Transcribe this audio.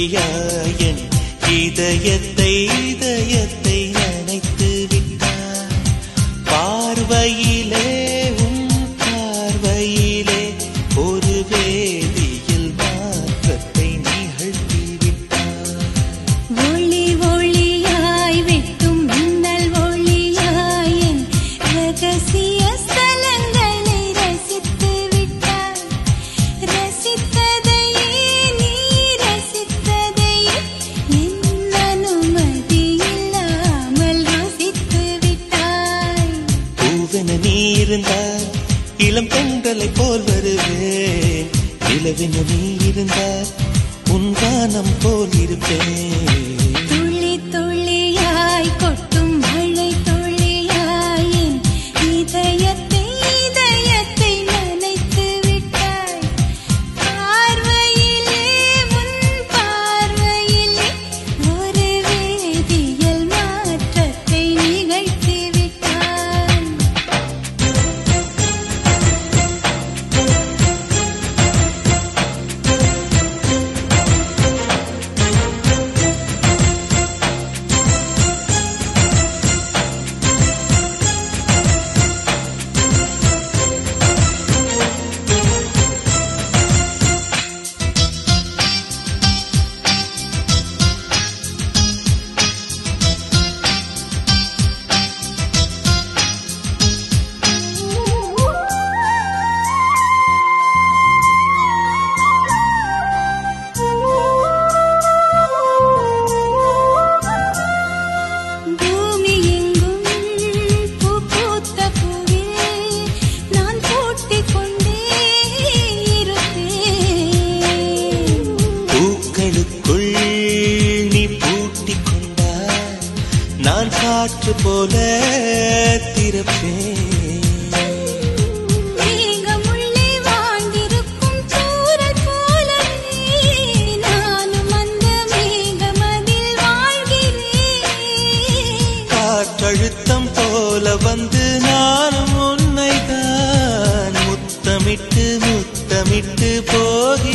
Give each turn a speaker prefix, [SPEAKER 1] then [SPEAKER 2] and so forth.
[SPEAKER 1] ஒளியாயன் இதயத்தை இதயத்தை நனைத்து விட்டார் பார்வையிலே உன் பார்வையிலே ஒரு வேதியில் மாற்றத்தை நிகழ்த்தி விட்டார்
[SPEAKER 2] ஒளி ஒளியாய் வெட்டும் மின்னல் ஒளியாயின் ரகசிய ஸ்தலங்களை ரசித்து விட்டாய் ரசித்ததையே நீ ரசித்ததையே என் அனுமதி இல்லாமல் ருசித்து விட்டாய்
[SPEAKER 1] பூவென நீ இருந்தால் இளம் பெண்களை போல் வருவேன் நிலவென நீ இருந்தால் உன் வானம் போல் இருப்பேன்
[SPEAKER 2] துளி துளியாய் கொட்டும் மழை துளியாயின் இதயத்தை இதயத்தை நனைத்து விட்டாய் பார்வையிலே உன் பார்வையிலே ஒரு வேதியியல் மாற்றத்தை நிகழ்த்தி விட்டாய் பூமி எங்கும் பூ பூத்த பூவில் நான் பூட்டிக் கொண்டே இருப்பேன்
[SPEAKER 1] பூக்களுக்குள் நீ பூட்டிக் கொண்டாய் நான் காற்று போல திறப்பேன்
[SPEAKER 2] மேகமுள்ளே வாழ்ந்திருக்கும் சூரன் போலவே நானும் அந்த மேகமதில் வாழ்கிறேன்
[SPEAKER 1] காற்றழுத்தம் போல வந்து நானும் உன்னை தான் முத்தமிட்டு முத்தமிட்டு போகிறேன்